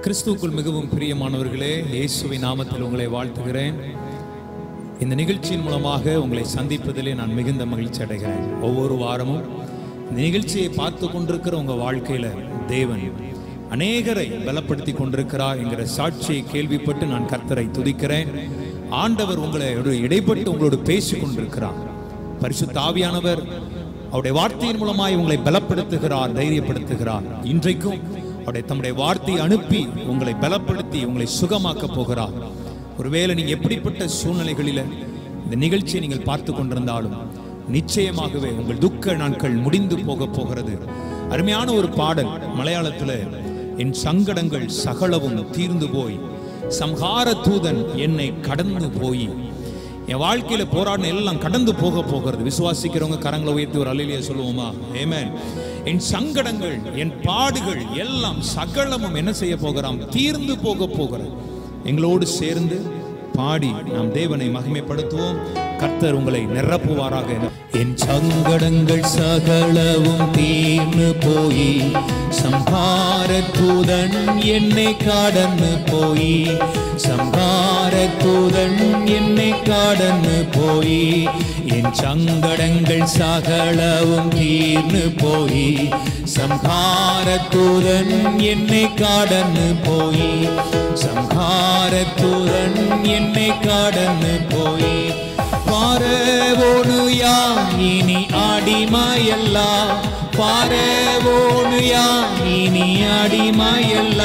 கிறிஸ்துவுக்குள் மிகவும் பிரியமானவர்களே இயேசுவின் நாமத்தில் உங்களை வாழ்த்துகிறேன் இந்த நிகழ்ச்சியின் மூலமாக உங்களை சந்திப்பதிலே நான் மிகுந்த மகிழ்ச்சி அடைகிறேன் ஒவ்வொரு வாரமும் இந்த நிகழ்ச்சியை பார்த்து கொண்டிருக்கிற உங்க வாழ்க்கையில தேவன் அநேகரை பலப்படுத்தி கொண்டிருக்கிறார் என்கிற சாட்சியை கேள்விப்பட்டு நான் கர்த்தரை துதிக்கிறேன் ஆண்டவர் உங்களை ஒரு இடைப்பட்டு உங்களோடு பேசிக் கொண்டிருக்கிறார் பரிசுத்த ஆவியானவர் அவருடைய வார்த்தையின் மூலமாய் உங்களை பலப்படுத்துகிறார் தைரியப்படுத்துகிறார் இன்றைக்கும் அவருடைய தம்முடைய வார்த்தையை அனுப்பி உங்களை பலப்படுத்தி உங்களை சுகமாக்க போகிறார் ஒருவேளை நீங்க எப்படிப்பட்ட சூழ்நிலைகளில இந்த நிகழ்ச்சியை நீங்கள் பார்த்து கொண்டிருந்தாலும் நிச்சயமாகவே உங்கள் துக்க நாட்கள் முடிந்து போக போகிறது அருமையான ஒரு பாடல் மலையாளத்துல என் சங்கடங்கள் சகலவும் தீர்ந்து போய் சம்ஹார தூதன் என்னை கடந்து போய் என் வாழ்க்கையில போராடின எல்லாம் கடந்து போக போகிறது விசுவாசிக்கிறவங்க கரங்களை உயர்த்தி ஒரு அலையிலேயே சொல்லுவோமா ஏமேன் என் சங்கடங்கள் என் பாடுகள் எல்லாம் சகலமும் என்ன செய்ய போகிறாம் தீர்ந்து போக போகிறது எங்களோடு சேர்ந்து பாடி நாம் தேவனை மகிமைப்படுத்துவோம் கர்த்தர் உங்களை நிரப்புவாராக என் சங்கடங்கள் சகலவும் தீர்ந்து போய் சம்ஹார தூதன் என்னை கடந்து போய் சம்ஹார தூதன் என்னை கடந்து போய் என் சங்கடங்கள் சகலவும் தீர்ந்து போய் சம்ஹார தூதன் என்னை கடந்து போய் சம்ஹார தூதன் என்னை கடந்து போய் பாரவோனு யாம் இனி அடிமையல்ல பாரவோனு யாம் இனி அடிமையல்ல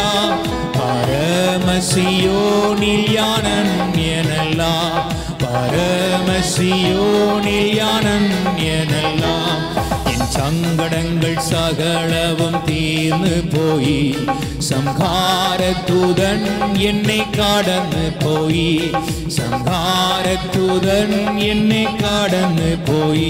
பரமசியோனில் யானன் எனலாம் பரமசியோனில் யானன் எனலாம் என் சங்கடங்கள் சகலவும் தீர்ந்து போய் சம்ஹார தூதன் என்னை கடந்து போய் சம்ஹார தூதன் என்னை கடந்து போய்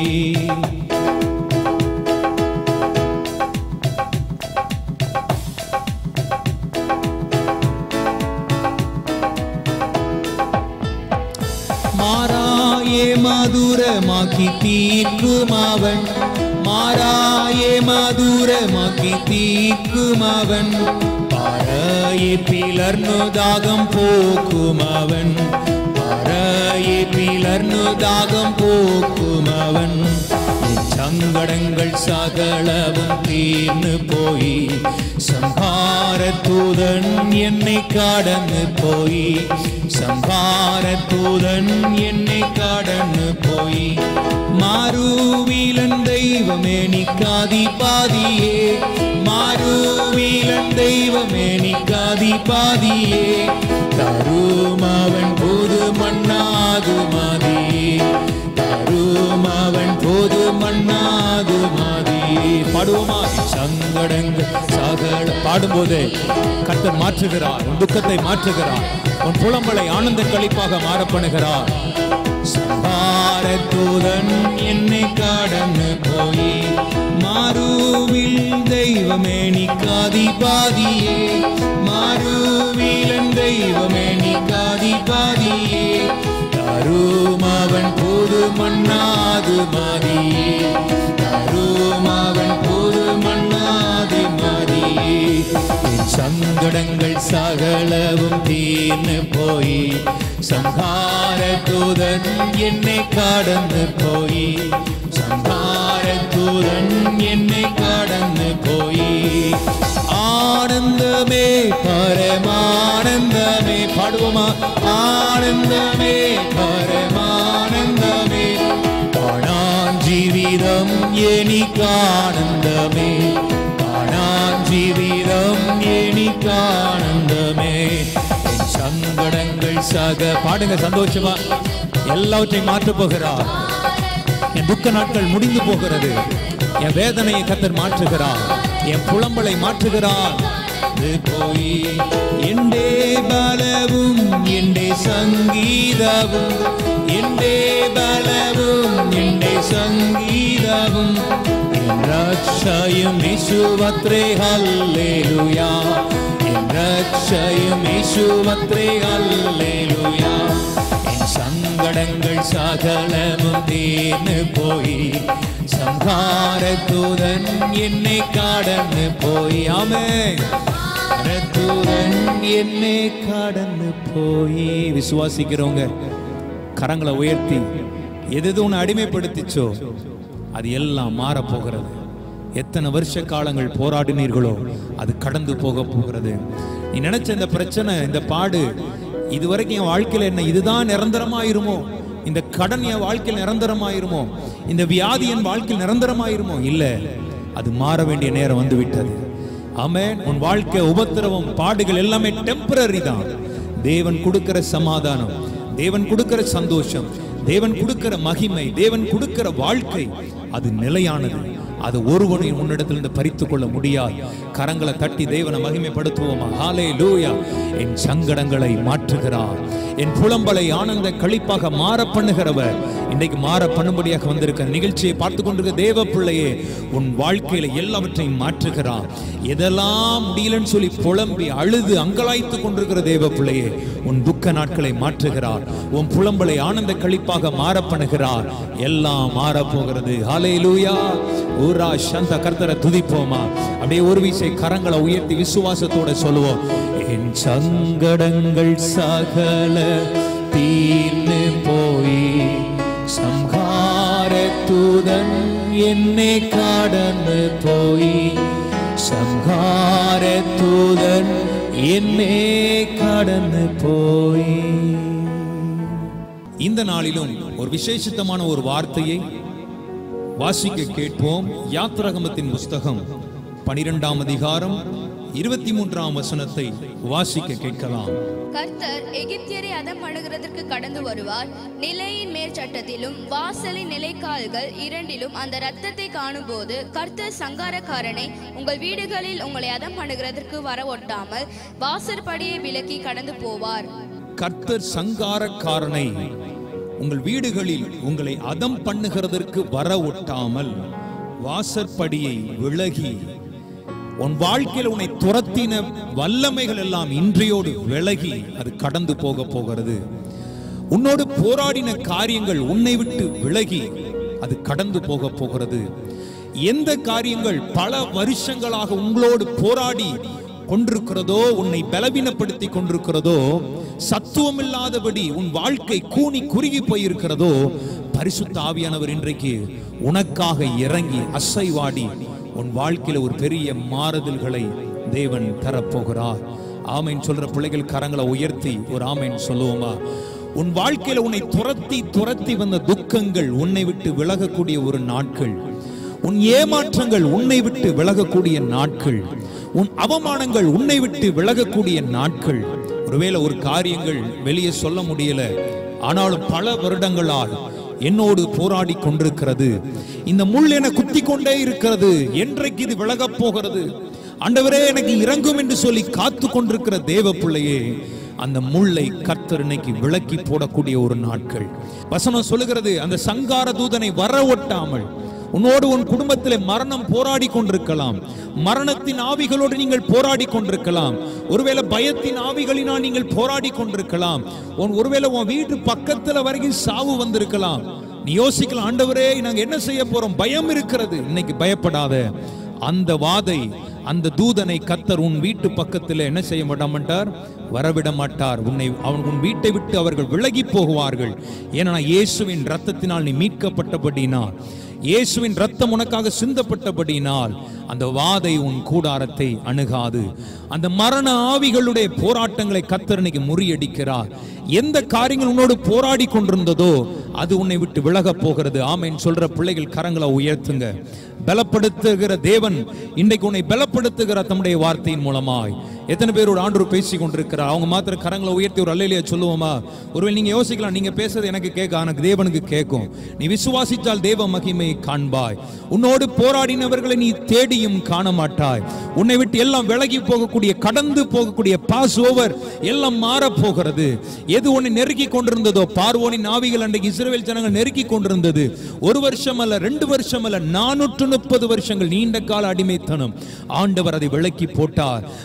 மாறாயே மதுரமாக்கி தீர்க்கும் அவன் மாறாயே மதுரமாக்கி தீர்க்கும் அவன் பாறையை பிளர்னு தாகம் போக்கும் அவன் பாறையை பிளர்னு தாகம் போக்கும் அவன் என் சங்கடங்கள் சகலவும் தீர்ந்து போய் சம்ஹார தூதன் என்னை கடந்து போய் சம்ஹார தூதன் என்னை கடந்து போய் மாறுவீலன் தெய்வமே நிக்காதி பாதியே மாறுவீலன் தெய்வமே நிக்காதி பாதியே தரும் அவன் போது மண்ணாது மாதியே தரும் அவன் போது மண்ணாது மாதியே பாடுவோமா சங்கடங்கள் சகல பாடும்போது கர்த்தர் மாற்றுகிறார் உன் துக்கத்தை மாற்றுகிறார் உன் புலம்பலை ஆனந்த கழிப்பாக மாற பண்ணுகிறார் சம்ஹார தூதன் என்னை கடந்து போய் மாறுவில் தெய்வமே நிக்காதி பாதியே மாறுவிலன் தெய்வமே நிக்காதி பாதியே தரும் அவன் புது மண்ணாது மாதியே தரும் அவன் புது மண்ணாது மாதியே என் சங்கடங்கள் சகலவும் தீர்ந்து போய் சம்ஹார தூதன் என்னை கடந்து போய் சம்ஹார தூதன் என்னை கடந்து போய் ஆனந்தமே பரமானந்தமே பாடுவோமா ஆனந்தமே பரமானந்தமே காணான் ஜீவிதம் எனிக்கானந்தமே காணான் ஜீவிதம் எனிக்கானந்தமே என் சங்கடங்கள் சக பாடுங்க சந்தோஷமா எல்லாவற்றையும் மாற்றப் போகிறார் என் துக்க நாட்கள் முடிந்து போகிறது என் வேதனையை கத்தர் மாற்றுகிறார் என் புலம்பலை மாற்றுகிறார் இது போய் எண்டே பலவும் எண்டே சங்கீதவும் எண்டே பலவும் எண்டே சங்கீதவும் என் ரட்சயும் இசுவத்ரே ஹல்லேலுயா என் ரட்சயும் இசுவத்ரே ஹல்லேலுயா என் சங்கடங்கள் சகலமும் தீர்ந்து போய் சம்ஹார தூதன் என்னை கடந்து போய் ஆமே சங்காரத்துடன் என்னை கடந்து போய் விசுவாசிக்கிறவங்க கரங்களை உயர்த்தி எது எது உன்னை அடிமைப்படுத்திச்சோ அது எல்லாம் மாறப் போகிறது எத்தனை வருஷ காலங்கள் போராடினீர்களோ அது கடந்து போக போகிறது நீ நினைச்ச இந்த பிரச்சனை இந்த பாடு இதுவரைக்கும் என் வாழ்க்கையில என்ன இதுதான் நிரந்தரமாயிருமோ இந்த கடன் என் வாழ்க்கையில் நிரந்தரமாயிருமோ இந்த வியாதி என் வாழ்க்கையில் நிரந்தரமாயிருமோ இல்ல அது மாற வேண்டிய நேரம் வந்து விட்டது ஆமென் உன் வாழ்க்கை உபத்திரவம் பாடுகள் எல்லாமே டெம்பரரி தான் தேவன் கொடுக்கிற சமாதானம் தேவன் கொடுக்கிற சந்தோஷம் தேவன் கொடுக்கிற மகிமை தேவன் கொடுக்கிற வாழ்க்கை அது நிலையானது அது ஒருவனையும் உன்னிடத்திலிருந்து பறித்து கொள்ள முடியாது கரங்களை தட்டி தேவனை மகிமைப்படுத்துவோமா ஹாலே லூயா என் சங்கடங்களை மாற்றுகிறார் என் புலம்பலை ஆனந்த கழிப்பாக மாற பண்ணுகிறவர் இன்னைக்கு மாற பண்ணும்படியாக வந்திருக்க நிகழ்ச்சியை பார்த்து கொண்டிருக்க தேவ பிள்ளையே உன் வாழ்க்கையில எல்லாவற்றையும் மாற்றுகிறார் எதெல்லாம் முடியலன்னு சொல்லி புலம்பி அழுது அங்கலாய்த்து கொண்டிருக்கிற தேவ பிள்ளையே உன் துக்க நாட்களை மாற்றுகிறார் உன் புலம்பலை ஆனந்த கழிப்பாக மாற பண்ணுகிறார் எல்லாம் மாற போகிறது ஹாலே லூயா ஊரா சந்த கர்த்தரை துதிப்போமா அப்படியே ஒரு வீசை கரங்களை உயர்த்தி விசுவாசத்தோட சொல்லுவோம் என் சங்கடங்கள் சகல தீர்ந்து போய் சம்ஹாரத்துடன் என்னை கடந்து போய் சம்ஹாரத்துடன் என்னை கடந்து போய் இந்த நாளிலும் ஒரு விசேஷித்தமான ஒரு வார்த்தையை வாசிக்க கேட்போம் யாத்ரகமத்தின் புஸ்தகம் பனிரெண்டாம் அதிகாரம் இருபத்தி மூன்றாம் வசனத்தை வாசிக்க கேட்கலாம் கர்த்தர் எகிப்தியரை அதம் அணுகிறதற்கு கடந்து வருவார் நிலையின் மேற்சட்டத்திலும் வாசலின் நிலைக்கால்கள் இரண்டிலும் அந்த இரத்தத்தை காணும்போது கர்த்தர் சங்காரக்காரனை உங்கள் வீடுகளில் உங்களை அதம் அணுகிறதற்கு வர ஒட்டாமல் வாசற்படியை விலக்கி கடந்து போவார் கர்த்தர் சங்காரக்காரனை உங்கள் வீடுகளில் உங்களை அதம் பண்ணுகிறதற்கு வர ஒட்டாமல் வாசற்படியை விலகி உன் வாழ்க்கையில் உன்னை துரத்தின வல்லமைகள் எல்லாம் இன்றையோடு விலகி அது கடந்து போக போகிறது உன்னோடு போராடின காரியங்கள் உன்னை விட்டு விலகி அது கடந்து போக போகிறது எந்த காரியங்கள் பல வருஷங்களாக உங்களோடு போராடி கொண்டிருக்கிறதோ உன்னை பலவீனப்படுத்தி கொண்டிருக்கிறதோ சத்துவம் இல்லாதபடி உன் வாழ்க்கை கூனி குறுகி போயிருக்கிறதோ பரிசுத்த ஆவியானவர் இன்றைக்கு உனக்காக இறங்கி அசைவாடி உன் வாழ்க்கையில ஒரு பெரிய மாறுதல்களை தேவன் தரப்போகிறார் ஆமைன்னு சொல்ற பிள்ளைகள் கரங்களை உயர்த்தி ஒரு ஆமைன்னு சொல்லுவோமா உன் வாழ்க்கையில உன்னை துரத்தி துரத்தி வந்த துக்கங்கள் உன்னை விட்டு விலகக்கூடிய ஒரு நாட்கள் உன் ஏமாற்றங்கள் உன்னை விட்டு விலகக்கூடிய நாட்கள் உன் அவமானங்கள் உன்னை விட்டு விலகக்கூடிய நாட்கள் ஒருவேளை ஒரு காரியங்கள் வெளியே சொல்ல முடியல ஆனாலும் பல வருடங்களால் என்னோடு போராடி கொண்டிருக்கிறது இந்த முள் என குத்தி கொண்டே இருக்கிறது என்றைக்கு இது விலகப் போகிறது ஆண்டவரே எனக்கு இறங்கும் என்று சொல்லி காத்து கொண்டிருக்கிற தேவ பிள்ளையே அந்த முள்ளை கர்த்தர் இன்னைக்கு விளக்கி போடக்கூடிய ஒரு நாட்கள் வசனம் சொல்லுகிறது அந்த சங்கார தூதனை வர ஒட்டாமல் உன்னோடு உன் குடும்பத்திலே மரணம் போராடி கொண்டிருக்கலாம் மரணத்தின் ஆவிகளோடு நீங்கள் போராடி கொண்டிருக்கலாம் ஒருவேளை பயத்தின் ஆவிகளினால் நீங்கள் போராடி கொண்டிருக்கலாம் உன் ஒருவேளை உன் வீட்டு பக்கத்துல வரைக்கும் சாவு வந்திருக்கலாம் நீ யோசிக்கலாம் ஆண்டவரே நாங்க என்ன செய்ய போறோம் பயம் இருக்கிறது இன்னைக்கு பயப்படாத அந்த வாதை அந்த தூதனை கத்தர் உன் வீட்டு பக்கத்தில் என்ன செய்ய மாட்டார் வரவிட மாட்டார் உன்னை அவன் உன் வீட்டை விட்டு அவர்கள் விலகி போகுவார்கள் ஏன்னா இயேசுவின் ரத்தத்தினால் நீ மீட்கப்பட்டபடினால் இயேசுவின் ரத்தம் உனக்காக சிந்தப்பட்டபடினால் அந்த வாதை உன் கூடாரத்தை அணுகாது அந்த மரண ஆவிகளுடைய போராட்டங்களை கத்தர் இன்னைக்கு முறியடிக்கிறார் எந்த காரியங்கள் உன்னோடு போராடி கொண்டிருந்ததோ அது உன்னை விட்டு விலகப் போகிறது ஆமென் சொல்ற பிள்ளைகள் கரங்களை உயர்த்துங்க பலப்படுத்துகிற தேவன் இன்றைக்கு உன்னை பலப்படுத்துகிற தம்முடைய வார்த்தையின் மூலமாய் எத்தனை பேரோட ஆண்டவர் பேசி கொண்டிருக்கிறார் அவங்க மாத்திர கரங்களை உயர்த்தி ஒரு அல்லையிலேயே சொல்லுவோமா ஒருவேளை நீங்க யோசிக்கலாம் நீங்க பேசுறது எனக்கு கேட்க எனக்கு தேவனுக்கு கேட்கும் நீ விசுவாசித்தால் தேவ மகிமை காண்பாய் உன்னோடு போராடினவர்களை நீ தேடியும் காண மாட்டாய் உன்னை விட்டு எல்லாம் விலகி போகக்கூடிய கடந்து போகக்கூடிய பாஸ் ஓவர் எல்லாம் மாறப் போகிறது எது உன்னை நெருக்கி கொண்டிருந்ததோ பார்வோனின் ஆவிகள் அன்றைக்கு இஸ்ரவேல் ஜனங்கள் நெருக்கி கொண்டிருந்தது ஒரு வருஷம் அல்ல ரெண்டு வருஷம் அல்ல நானூற்று முப்பது வருஷங்கள் நீண்ட கால அடிமைத்தனம் ஆண்டவர் அதை விலக்கி போட்டார் அவர்கள்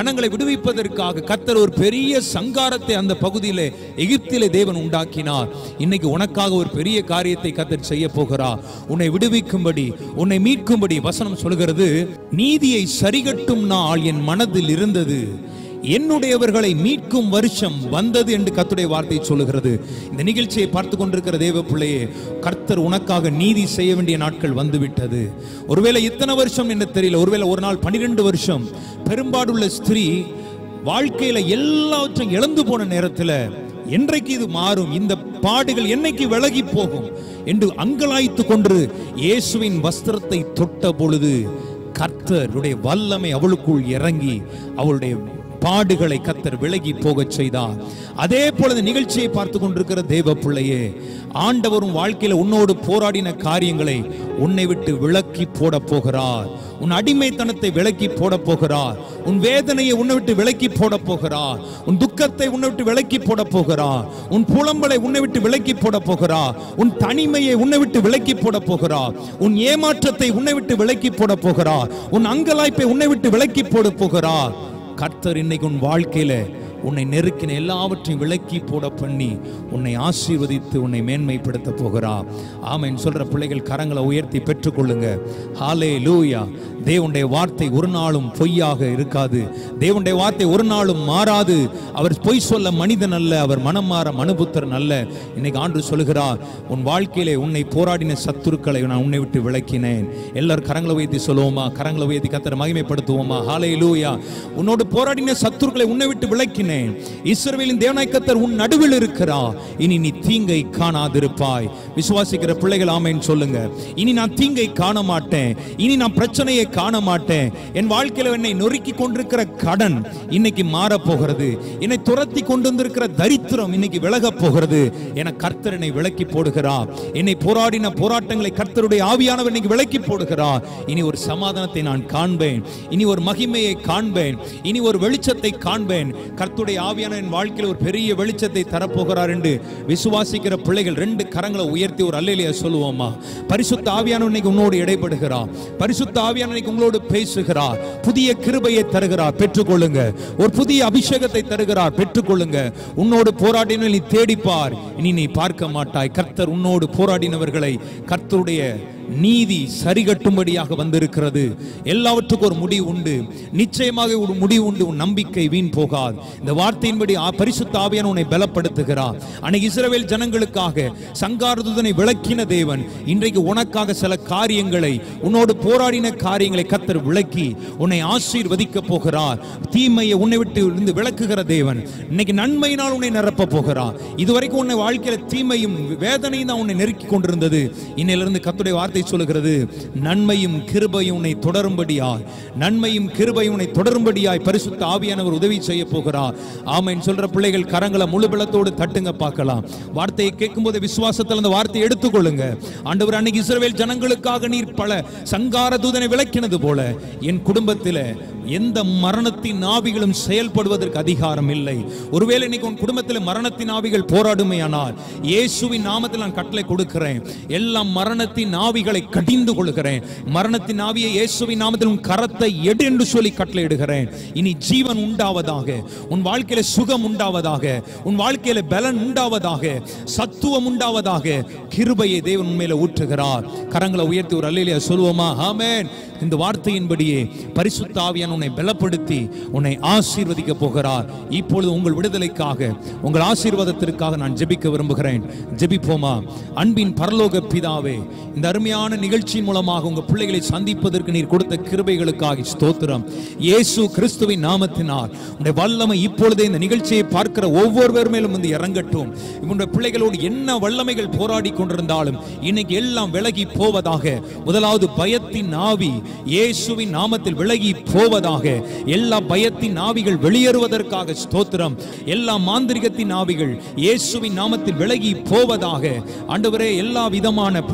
ஜனங்களை விடுவிப்பதற்காக கர்த்தர் ஒரு பெரிய சங்காரத்தை அந்த பகுதியிலே எகிப்திலே தேவன் உண்டாக்கினார் இன்னைக்கு உனக்காக ஒரு பெரிய காரியத்தை கர்த்தர் செய்ய போகிறார் உன்னை விடுவிக்கும்படி உன்னை மீட்கும்படி வசனம் சொல்கிறது நீதியை சரிகட்டும் நாள் என் மனதில் இருந்தது என்னுடையவர்களை மீட்கும் வருஷம் வந்தது என்று கர்த்தருடைய வார்த்தை சொல்லுகிறது இந்த நிகழ்ச்சியை பார்த்து கொண்டிருக்கிற தேவ பிள்ளையே கர்த்தர் உனக்காக நீதி செய்ய வேண்டிய நாட்கள் வந்துவிட்டது ஒருவேளை இத்தனை வருஷம் என்ன தெரியல ஒருவேளை ஒரு நாள் பனிரெண்டு வருஷம் பெரும்பாடுள்ள ஸ்திரீ வாழ்க்கையில எல்லாவற்றையும் இழந்து போன நேரத்துல என்றைக்கு இது மாறும் இந்த பாடுகள் என்னைக்கு விலகி போகும் என்று அங்கலாய்த்து கொண்டு இயேசுவின் வஸ்திரத்தை தொட்ட பொழுது கர்த்தருடைய வல்லமை அவளுக்குள் இறங்கி அவளுடைய பாடுகளை கத்தர் விலகி போகச் செய்தார் அதே போல இந்த நிகழ்ச்சியை பார்த்து கொண்டிருக்கிற தேவ பிள்ளையே ஆண்டவரும் வாழ்க்கையில உன்னோடு போராடின காரியங்களை உன்னை விட்டு விலக்கி போட போகிறார் உன் அடிமைத்தனத்தை விலக்கி போட போகிறார் உன் வேதனையை உன்னை விட்டு விலக்கி போட போகிறார் உன் துக்கத்தை உன்னை விட்டு விலக்கி போட போகிறார் உன் புலம்பலை உன்னை விட்டு விலக்கி போட போகிறார் உன் தனிமையை உன்னை விட்டு விலக்கி போட போகிறார் உன் ஏமாற்றத்தை உன்னை விட்டு விலக்கி போட போகிறார் உன் அங்கலாய்ப்பை உன்னை விட்டு விலக்கி போட போகிறார் கர்த்தர் இன்னைக்கு உன் வாழ்க்கையில உன்னை நெருக்கின எல்லாவற்றையும் விலக்கி போட பண்ணி உன்னை ஆசீர்வதித்து உன்னை மேன்மைப்படுத்த போகிறார் ஆமென் சொல்ற பிள்ளைகள் கரங்களை உயர்த்தி பெற்றுக்கொள்ளுங்க ஹாலே லூயா தேவனுடைய வார்த்தை ஒரு நாளும் பொய்யாக இருக்காது தேவனுடைய வார்த்தை ஒரு நாளும் மாறாது அவர் பொய் சொல்ல மனிதன் அல்ல அவர் மனம் மாற மனுபுத்திரன் அல்ல இன்னைக்கு ஆண்டு சொல்லுகிறார் உன் வாழ்க்கையிலே உன்னை போராடின சத்துருக்களை நான் உன்னை விட்டு விளக்கினேன் எல்லாரும் கரங்களை உயர்த்தி சொல்லுவோமா கரங்களை உயர்த்தி கத்தரை மகிமைப்படுத்துவோமா ஹாலே லூயா உன்னோடு போராடின சத்துருக்களை உன்னை விட்டு விளக்கினேன் இஸ்ரவேலின் தேவனாய் கத்தர் உன் நடுவில் இருக்கிறார் இனி நீ தீங்கை காணாதிருப்பாய் விசுவாசிக்கிற பிள்ளைகள் ஆமேன்னு சொல்லுங்க இனி நான் தீங்கை காண மாட்டேன் இனி நான் பிரச்சனையை காண மாட்டேன் என் வாழ்க்கையில என்னை நொறுக்கி கொண்டிருக்கிற கடன் இன்னைக்கு மாறப் போகிறது என்னை துரத்தி கொண்டு வந்திருக்கிற தரித்திரம் இன்னைக்கு விலகப் போகிறது என கர்த்தர் என்னை விலக்கி போடுகிறார் என்னை போராடின போராட்டங்களை கர்த்தருடைய ஆவியானவர் இன்னைக்கு விலக்கி போடுகிறார் இனி ஒரு சமாதானத்தை நான் காண்பேன் இனி ஒரு மகிமையை காண்பேன் இனி ஒரு வெளிச்சத்தை காண்பேன் கர்த்தருடைய ஆவியான என் வாழ்க்கையில் ஒரு பெரிய வெளிச்சத்தை தரப்போகிறார் என்று விசுவாசிக்கிற பிள்ளைகள் ரெண்டு கரங்களை உயர்த்தி ஒரு அல்லையிலேயே சொல்லுவோமா பரிசுத்த ஆவியான இன்னைக்கு உன்னோடு இடைப்படுகிறார் பரிசுத்த ஆவியான இன்னைக்கு உங்களோடு பேசுகிறார் புதிய கிருபையை தருகிறார் பெற்றுக்கொள்ளுங்க ஒரு புதிய அபிஷேகத்தை தருகிறார் பெற்றுக்கொள்ளுங்க உன்னோடு போராடின நீ தேடிப்பார் இனி நீ பார்க்க மாட்டாய் கர்த்தர் உன்னோடு போராடினவர்களை கர்த்தருடைய நீதி சரிகட்டும்படியாக வந்திருக்கிறது எல்லாவற்றுக்கும் ஒரு முடிவு உண்டு நிச்சயமாக ஒரு முடிவு உண்டு உன் நம்பிக்கை வீண் போகாது இந்த வார்த்தையின்படி ஆ- பரிசுத்த ஆவியான உன்னை பலப்படுத்துகிறார் அன்னைக்கு இஸ்ரவேல் ஜனங்களுக்காக சங்காரதுதனை விளக்கின தேவன் இன்றைக்கு உனக்காக சில காரியங்களை உன்னோடு போராடின காரியங்களை கத்தர் விளக்கி உன்னை ஆசீர்வதிக்க போகிறார் தீமையை உன்னை விட்டு இருந்து விளக்குகிற தேவன் இன்னைக்கு நன்மையினால் உன்னை நிரப்ப போகிறார் இதுவரைக்கும் உன்னை வாழ்க்கையில தீமையும் வேதனையும் தான் உன்னை நெருக்கி கொண்டிருந்தது இன்னையிலிருந்து கத்துடைய வார்த்தை சொல்லுகிறது நன்மையும் கிருபையும் உன்னை தொடரும்படியாய் நன்மையும் கிருபையும் உன்னை தொடரும்படியாய் பரிசுத்த ஆவியானவர் உதவி செய்ய போகிறார் ஆமென் சொல்ற பிள்ளைகள் கரங்களை முழு பலத்தோடு தட்டுங்க பார்க்கலாம் வார்த்தையை கேட்கும்போது விசுவாசத்தில் அந்த வார்த்தையை எடுத்துக்கொள்ளுங்க ஆண்டவர் அன்னைக்கு இஸ்ரவேல் ஜனங்களுக்காக நீர் பல சங்கார தூதனை விளக்கினது போல என் குடும்பத்திலே எந்த மரணத்தின் ஆவிகளும் செயல்படுவதற்கு அதிகாரம் இல்லை ஒருவேளை இன்னைக்கு உன் குடும்பத்தில் மரணத்தின் ஆவிகள் போராடுமையானால் இயேசுவின் நாமத்தில் நான் கட்டளை கொடுக்கிறேன் எல்லா மரணத்தின் ஆவிகளை கடிந்து கொள்கிறேன் மரணத்தின் ஆவியை இயேசுவின் நாமத்தில் உன் கரத்தை எடு என்று சொல்லி கட்டளையிடுகிறேன் இனி ஜீவன் உண்டாவதாக உன் வாழ்க்கையில சுகம் உண்டாவதாக உன் வாழ்க்கையில பலன் உண்டாவதாக சத்துவம் உண்டாவதாக கிருபையை தேவன் உண்மையில ஊற்றுகிறார் கரங்களை உயர்த்தி ஒரு அல்லையில சொல்லுவோமா ஆமென் இந்த வார்த்தையின்படியே பரிசுத்த ஆவியான் உன்னை பலப்படுத்தி உன்னை ஆசீர்வதிக்க போகிறார் இப்பொழுது உங்கள் விடுதலைக்காக உங்கள் ஆசீர்வாதத்திற்காக நான் ஜெபிக்க விரும்புகிறேன் ஜெபிப்போமா அன்பின் பரலோக பிதாவே இந்த அருமையான நிகழ்ச்சியின் மூலமாக உங்க பிள்ளைகளை சந்திப்பதற்கு நீர் கொடுத்த கிருபைகளுக்காக ஸ்தோத்திரம் இயேசு கிறிஸ்துவின் நாமத்தினால் உடைய வல்லமை இப்பொழுதே இந்த நிகழ்ச்சியை பார்க்கிற ஒவ்வொருவர் மேலும் வந்து இறங்கட்டும் உங்களுடைய பிள்ளைகளோடு என்ன வல்லமைகள் போராடி கொண்டிருந்தாலும் இன்னைக்கு எல்லாம் விலகி போவதாக முதலாவது பயத்தின் ஆவி இயேசுவின் நாமத்தில் விலகி போவதாக எல்லா பயத்தின் ஆவிகள் வெளியேறுவதற்காக ஸ்தோத்திரம் எல்லா மாந்திரிகத்தின் ஆவிகள் இயேசுவின் நாமத்தில் விலகி போவதாக ஆண்டவரே எல்லா விதமான போராடுகிற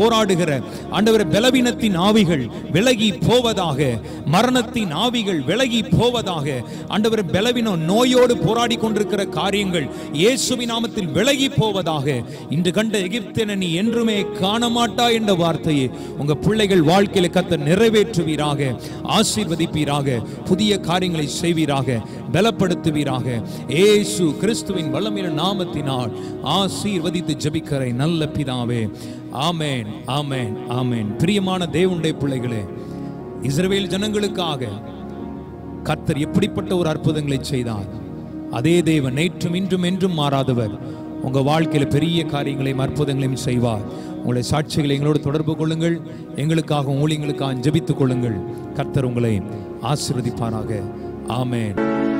ஆண்டவரே பலவீனத்தின் ஆவிகள் விலகி போவதாக மரணத்தின் ஆவிகள் விலகி போவதாக ஆண்டவரே பலவீனம் நோயோடு போராடி கொண்டிருக்கிற காரியங்கள் இயேசுவின் நாமத்தில் விலகி போவதாக இன்று கண்ட எகிப்தியனை நீ என்றுமே காண மாட்டாய் என்ற வார்த்தையை உங்க பிள்ளைகள் வாழ்க்கையில கத்த நிறைவேற்றுவீராக ஆசீர்வதிப்பீராக புதிய காரியங்களை செய்வீராக பலப்படுத்துவீராக ஏசு கிறிஸ்துவின் வல்லமையான நாமத்தினால் ஆசீர்வதித்து ஜெபிக்கிற நல்ல பிதாவே ஆமென் ஆமென் ஆமென் பிரியமான தேவனுடைய பிள்ளைகளே இஸ்ரவேல் ஜனங்களுக்காக கர்த்தர் எப்படிப்பட்ட ஒரு அற்புதங்களை செய்தார் அதே தேவன் நேற்றும் இன்றும் என்றும் மாறாதவர் உங்க வாழ்க்கையில பெரிய காரியங்களையும் அற்புதங்களையும் செய்வார் உங்களை சாட்சிகளை எங்களோடு தொடர்பு கொள்ளுங்கள் எங்களுக்காக ஊழியங்களுக்காக ஜெபித்துக் கொள்ளுங்கள் கர்த்தர் உங்களை ஆசீர்வதிப்பாராக ஆமென்